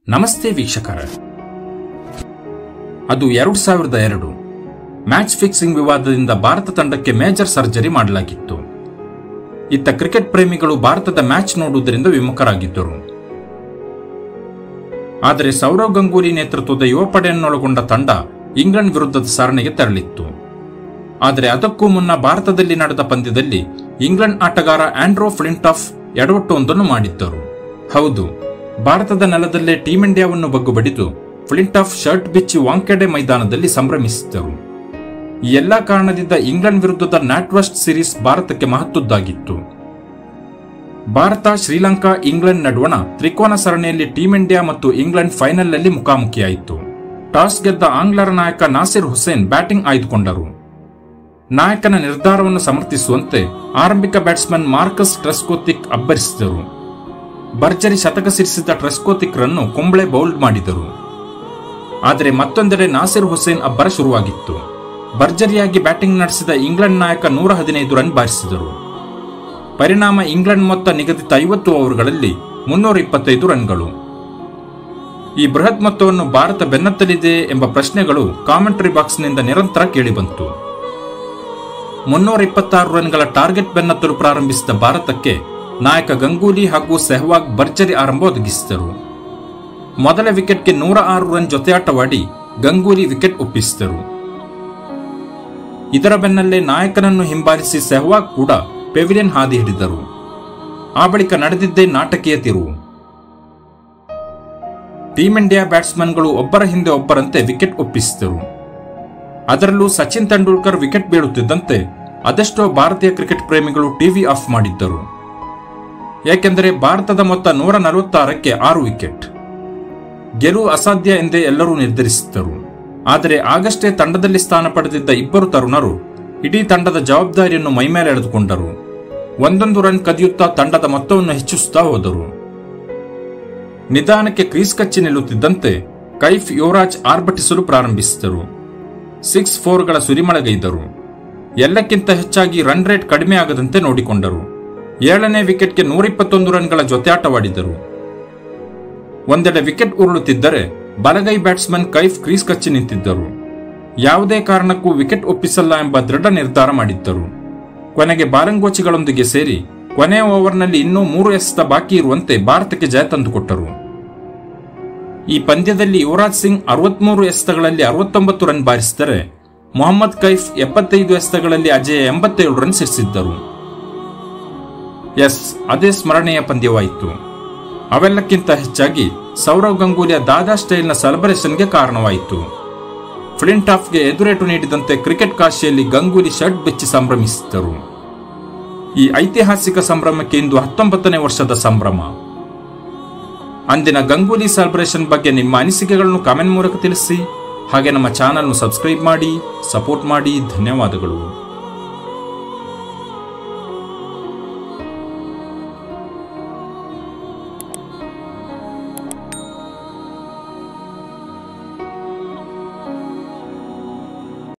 ನಮಸ್ತೆ ವೀಕ್ಷಕರ ಅದು ಎರಡು ಸಾವಿರದ ಎರಡು ಮ್ಯಾಚ್ ಫಿಕ್ಸಿಂಗ್ ವಿವಾದದಿಂದ ಭಾರತ ತಂಡಕ್ಕೆ ಮೇಜರ್ ಸರ್ಜರಿ ಮಾಡಲಾಗಿತ್ತು ಇತ್ತ ಕ್ರಿಕೆಟ್ ಪ್ರೇಮಿಗಳು ಭಾರತದ ಮ್ಯಾಚ್ ನೋಡುವುದರಿಂದ ವಿಮುಖರಾಗಿದ್ದರು ಆದರೆ ಸೌರವ್ ಗಂಗೂಲಿ ನೇತೃತ್ವದ ಯುವ ಪಡೆಯನ್ನೊಳಗೊಂಡ ತಂಡ ಇಂಗ್ಲೆಂಡ್ ವಿರುದ್ಧದ ಸರಣಿಗೆ ತೆರಳಿತ್ತು ಆದರೆ ಅದಕ್ಕೂ ಮುನ್ನ ಭಾರತದಲ್ಲಿ ನಡೆದ ಪಂದ್ಯದಲ್ಲಿ ಇಂಗ್ಲೆಂಡ್ ಆಟಗಾರ ಆಂಡ್ರೋ ಫ್ಲಿಂಟಾಫ್ ಎಡವಟ್ಟೊಂದನ್ನು ಮಾಡಿದ್ದರು ಹೌದು ಭಾರತದ ನೆಲದಲ್ಲೇ ಟೀಂ ಇಂಡಿಯಾವನ್ನು ಬಗ್ಗು ಬಡಿದು ಫ್ಲಿಂಟಾಫ್ ಶರ್ಟ್ ಬಿಚ್ಚಿ ವಾಂಕೆಡೆ ಮೈದಾನದಲ್ಲಿ ಸಂಭ್ರಮಿಸಿದ್ದರು ಈ ಎಲ್ಲಾ ಕಾರಣದಿಂದ ಇಂಗ್ಲೆಂಡ್ ವಿರುದ್ಧದ ನ್ಯಾಟ್ವಸ್ಟ್ ಸಿರೀಸ್ ಭಾರತಕ್ಕೆ ಮಹತ್ವದ್ದಾಗಿತ್ತು ಭಾರತ ಶ್ರೀಲಂಕಾ ಇಂಗ್ಲೆಂಡ್ ನಡುವಣ ತ್ರಿಕೋನ ಸರಣಿಯಲ್ಲಿ ಟೀಂ ಇಂಡಿಯಾ ಮತ್ತು ಇಂಗ್ಲೆಂಡ್ ಫೈನಲ್ನಲ್ಲಿ ಮುಖಾಮುಖಿಯಾಯಿತು ಟಾಸ್ ಗೆದ್ದ ಆಂಗ್ಲರ ನಾಯಕ ನಾಸಿರ್ ಹುಸೇನ್ ಬ್ಯಾಟಿಂಗ್ ಆಯ್ದುಕೊಂಡರು ನಾಯಕನ ನಿರ್ಧಾರವನ್ನು ಸಮರ್ಥಿಸುವಂತೆ ಆರಂಭಿಕ ಬ್ಯಾಟ್ಸ್ಮನ್ ಮಾರ್ಕಸ್ ಟ್ರೆಸ್ಕೋತಿಕ್ ಅಬ್ಬರಿಸಿದರು ಭರ್ಜರಿ ಶತಕ ಸಿರಿಸಿದ ಟ್ರೆಸ್ಕೋತಿಕ್ ರನ್ನು ಕುಂಬಳೆ ಬೌಲ್ಡ್ ಮಾಡಿದರು ಆದರೆ ಮತ್ತೊಂದೆಡೆ ನಾಸಿರ್ ಹುಸೇನ್ ಅಬ್ಬರ ಶುರುವಾಗಿತ್ತು ಭರ್ಜರಿಯಾಗಿ ಬ್ಯಾಟಿಂಗ್ ನಡೆಸಿದ ಇಂಗ್ಲೆಂಡ್ ನಾಯಕ ನೂರ ಹದಿನೈದು ರನ್ ಬಾರಿಸಿದರು ಪರಿಣಾಮ ಇಂಗ್ಲೆಂಡ್ ಮೊತ್ತ ನಿಗದಿತ ಐವತ್ತು ಓವರ್ಗಳಲ್ಲಿ ಮುನ್ನೂರ ಇಪ್ಪತ್ತೈದು ರನ್ಗಳು ಈ ಬೃಹತ್ ಮೊತ್ತವನ್ನು ಭಾರತ ಬೆನ್ನತ್ತಲಿದೆ ಎಂಬ ಪ್ರಶ್ನೆಗಳು ಕಾಮೆಂಟರಿ ಬಾಕ್ಸ್ನಿಂದ ನಿರಂತರ ಕೇಳಿಬಂತು ಮುನ್ನೂರ ಇಪ್ಪತ್ತಾರು ರನ್ಗಳ ಟಾರ್ಗೆಟ್ ಬೆನ್ನತ್ತಲು ಪ್ರಾರಂಭಿಸಿದ ಭಾರತಕ್ಕೆ ನಾಯಕ ಗಂಗೂಲಿ ಹಾಗೂ ಸೆಹ್ವಾಗ್ ಭರ್ಜರಿ ಆರಂಭ ಒದಗಿಸಿದರು ಮೊದಲ ವಿಕೆಟ್ಗೆ ನೂರ ಆರು ರನ್ ಜೊತೆಯಾಟವಾಡಿ ಗಂಗೂಲಿ ವಿಕೆಟ್ ಒಪ್ಪಿಸಿದರು ಇದರ ಬೆನ್ನಲ್ಲೇ ನಾಯಕನನ್ನು ಹಿಂಬಾಲಿಸಿ ಸೆಹ್ವಾಗ್ ಕೂಡ ಪೆವಿಲಿಯನ್ ಹಾದಿ ಹಿಡಿದರು ಆ ಬಳಿಕ ನಡೆದಿದ್ದೇ ನಾಟಕೀಯ ತಿರುವು ಟೀಂ ಇಂಡಿಯಾ ಬ್ಯಾಟ್ಸ್ಮನ್ಗಳು ಒಬ್ಬರ ಹಿಂದೆ ಒಬ್ಬರಂತೆ ವಿಕೆಟ್ ಒಪ್ಪಿಸಿದರು ಅದರಲ್ಲೂ ಸಚಿನ್ ತೆಂಡೂಲ್ಕರ್ ವಿಕೆಟ್ ಬೀಳುತ್ತಿದ್ದಂತೆ ಅದೆಷ್ಟೋ ಭಾರತೀಯ ಕ್ರಿಕೆಟ್ ಪ್ರೇಮಿಗಳು ಟಿವಿ ಆಫ್ ಮಾಡಿದ್ದರು ಏಕೆಂದರೆ ಭಾರತದ ಮೊತ್ತ ನೂರ ನಲವತ್ತಾರಕ್ಕೆ ಆರು ವಿಕೆಟ್ ಗೆಲುವು ಅಸಾಧ್ಯ ಎಂದೇ ಎಲ್ಲರೂ ನಿರ್ಧರಿಸಿದ್ದರು ಆದರೆ ಆಗಷ್ಟೇ ತಂಡದಲ್ಲಿ ಸ್ಥಾನ ಪಡೆದಿದ್ದ ಇಬ್ಬರು ತರುಣರು ಇಡೀ ತಂಡದ ಜವಾಬ್ದಾರಿಯನ್ನು ಮೈಮೇಲೆ ಎಳೆದುಕೊಂಡರು ಒಂದೊಂದು ರನ್ ಕದಿಯುತ್ತಾ ತಂಡದ ಮೊತ್ತವನ್ನು ಹೆಚ್ಚಿಸುತ್ತಾ ಹೋದರು ನಿಧಾನಕ್ಕೆ ಕ್ರೀಸ್ ಕಚ್ಚಿ ನಿಲ್ಲುತ್ತಿದ್ದಂತೆ ಕೈಫ್ ಯುವರಾಜ್ ಆರ್ಭಟಿಸಲು ಪ್ರಾರಂಭಿಸಿದರು ಸಿಕ್ಸ್ ಫೋರ್ಗಳ ಸುರಿಮಳೆಗೈದರು ಎಲ್ಲಕ್ಕಿಂತ ಹೆಚ್ಚಾಗಿ ರನ್ ರೇಟ್ ಕಡಿಮೆ ಆಗದಂತೆ ನೋಡಿಕೊಂಡರು ಏಳನೇ ವಿಕೆಟ್ಗೆ ನೂರಿಪ್ಪತ್ತೊಂದು ರನ್ಗಳ ಜೊತೆಯಾಟವಾಡಿದರು ಒಂದೆಡೆ ವಿಕೆಟ್ ಉರುಳುತ್ತಿದ್ದರೆ ಬಲಗೈ ಬ್ಯಾಟ್ಸ್ಮನ್ ಕೈಫ್ ಕ್ರೀಸ್ ಕಚ್ಚಿ ನಿಂತಿದ್ದರು ಯಾವುದೇ ಕಾರಣಕ್ಕೂ ವಿಕೆಟ್ ಒಪ್ಪಿಸಲ್ಲ ಎಂಬ ದೃಢ ನಿರ್ಧಾರ ಮಾಡಿದ್ದರು ಕೊನೆಗೆ ಬಾರಂಗೋಚಿಗಳೊಂದಿಗೆ ಸೇರಿ ಕೊನೆಯ ಓವರ್ನಲ್ಲಿ ಇನ್ನೂ ಮೂರು ಎಸೆತ ಬಾಕಿ ಇರುವಂತೆ ಭಾರತಕ್ಕೆ ಜಯ ತಂದುಕೊಟ್ಟರು ಈ ಪಂದ್ಯದಲ್ಲಿ ಯುವರಾಜ್ ಸಿಂಗ್ ಅರವತ್ಮೂರು ಎಸೆತಗಳಲ್ಲಿ ಅರವತ್ತೊಂಬತ್ತು ರನ್ ಬಾರಿಸಿದರೆ ಮೊಹಮ್ಮದ್ ಕೈಫ್ ಎಪ್ಪತ್ತೈದು ಎಸೆತಗಳಲ್ಲಿ ಅಜಯ ಎಂಬತ್ತೇಳು ರನ್ ಸಿರಿಸಿದ್ದರು ಎಸ್ ಅದೇ ಸ್ಮರಣೀಯ ಪಂದ್ಯವಾಯಿತು ಅವೆಲ್ಲಕ್ಕಿಂತ ಹೆಚ್ಚಾಗಿ ಸೌರವ್ ಗಂಗೂಲಿಯ ದಾದಾ ಸ್ಟೈಲ್ನ ಸೆಲೆಬ್ರೇಷನ್ಗೆ ಕಾರಣವಾಯಿತು ಫ್ಲಿಂಟಾಫ್ಗೆ ಎದುರೇಟು ನೀಡಿದಂತೆ ಕ್ರಿಕೆಟ್ ಕಾಶಿಯಲ್ಲಿ ಗಂಗೂಲಿ ಶರ್ಟ್ ಬೆಚ್ಚಿ ಸಂಭ್ರಮಿಸಿದ್ದರು ಈ ಐತಿಹಾಸಿಕ ಸಂಭ್ರಮಕ್ಕೆ ಇಂದು ಹತ್ತೊಂಬತ್ತನೇ ವರ್ಷದ ಸಂಭ್ರಮ ಅಂದಿನ ಗಂಗೂಲಿ ಸೆಲೆಬ್ರೇಷನ್ ಬಗ್ಗೆ ನಿಮ್ಮ ಅನಿಸಿಕೆಗಳನ್ನು ಕಾಮೆಂಟ್ ಮೂಲಕ ತಿಳಿಸಿ ಹಾಗೆ ನಮ್ಮ ಚಾನಲ್ನು ಸಬ್ಸ್ಕ್ರೈಬ್ ಮಾಡಿ ಸಪೋರ್ಟ್ ಮಾಡಿ ಧನ್ಯವಾದಗಳು